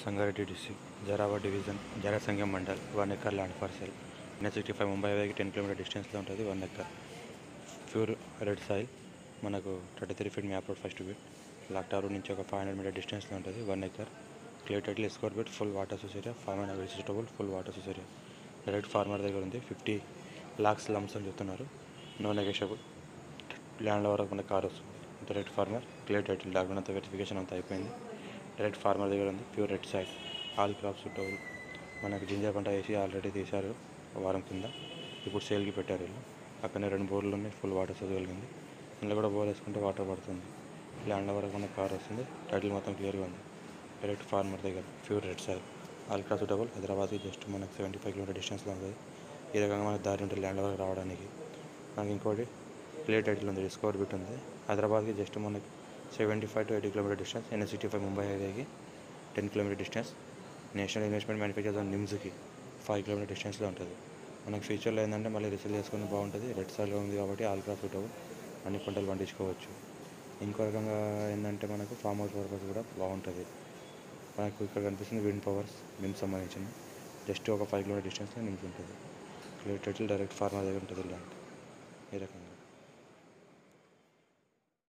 Sangareddy district Zaheerabad division Jharasangam mandal one acre land parcel N sixty five Mumbai హైవేకి ten kilometre డిస్టెన్స్లో ఉంటుంది one acre pure red soil మనకు thirty three feet map road first bit లాక్టారు నుంచి ఒక five hundred metre డిస్టెన్స్లో ఉంటుంది one acre clear title score bit full water source area five hundred vegetable full water source area direct farmer దగ్గర ఉంది fifty lakhs lumps అని చెప్తున్నారు no negotiable land వరకు మన కార్ వస్తుంది direct farmer clear title document అంతా వెరిఫికేషన్ అంతా అయిపోయింది డైరెక్ట్ ఫార్మర్ దగ్గర ఉంది pure red side all crops టోల్ మనకి జింజర్ పంట వేసి ఆల్రెడీ తీశారు వారం కింద ఇప్పుడు సేల్కి పెట్టారు వీళ్ళు అక్కడనే రెండు బోర్లు ఉన్నాయి ఫుల్ వాటర్ సోర్స్ కలిగింది ఇందులో కూడా బోర్ వేసుకుంటే వాటర్ పడుతుంది ల్యాండ్ వరకు మన కార్ వస్తుంది టైటిల్ మొత్తం క్లియర్గా ఉంది డైరెక్ట్ ఫార్మర్ దగ్గర pure red side all cross double హైదరాబాద్కి జస్ట్ మనకి సెవెంటీ ఫైవ్ కిలోమీటర్ డిస్టెన్స్లో ఉంటుంది ఈ రకంగా మనకి దారి ఉంటుంది ల్యాండ్ వరకు రావడానికి మనకి ఇంకోటి ప్లేట్ టైటిల్ ఉంది డిస్కవర్ బిట్ ఉంది హైదరాబాద్కి జస్ట్ మనకి seventy five to eighty kilometre distance N city five Mumbai హైవేకి ten kilometre distance national investment manufacture zone నిమ్స్కి ఫైవ్ కిలోమీటర్ డిస్టెన్స్లో ఉంటుంది మనకి ఫ్యూచర్లో ఏంటంటే మళ్ళీ రిసీవ్ చేసుకుని బాగుంటుంది రెడ్ సైడ్లో ఉంది కాబట్టి ఆల్ క్రాప్ ఫిట్ అన్ని పంటలు పండించుకోవచ్చు ఇంకో రకంగా ఏంటంటే మనకు ఫామ్ హౌస్ పర్పస్ కూడా బాగుంటుంది మనకు ఇక్కడ కనిపిస్తుంది విండ్ పవర్స్ నిమ్స్ సంబంధించింది జస్ట్ ఒక ఫైవ్ కిలోమీటర్ డిస్టెన్స్లో నిమ్స్ ఉంటుంది క్లియర్ టైటిల్ డైరెక్ట్ ఫార్మర్ దగ్గర ఉంటుంది ల్యాండ్ ఈ రకంగా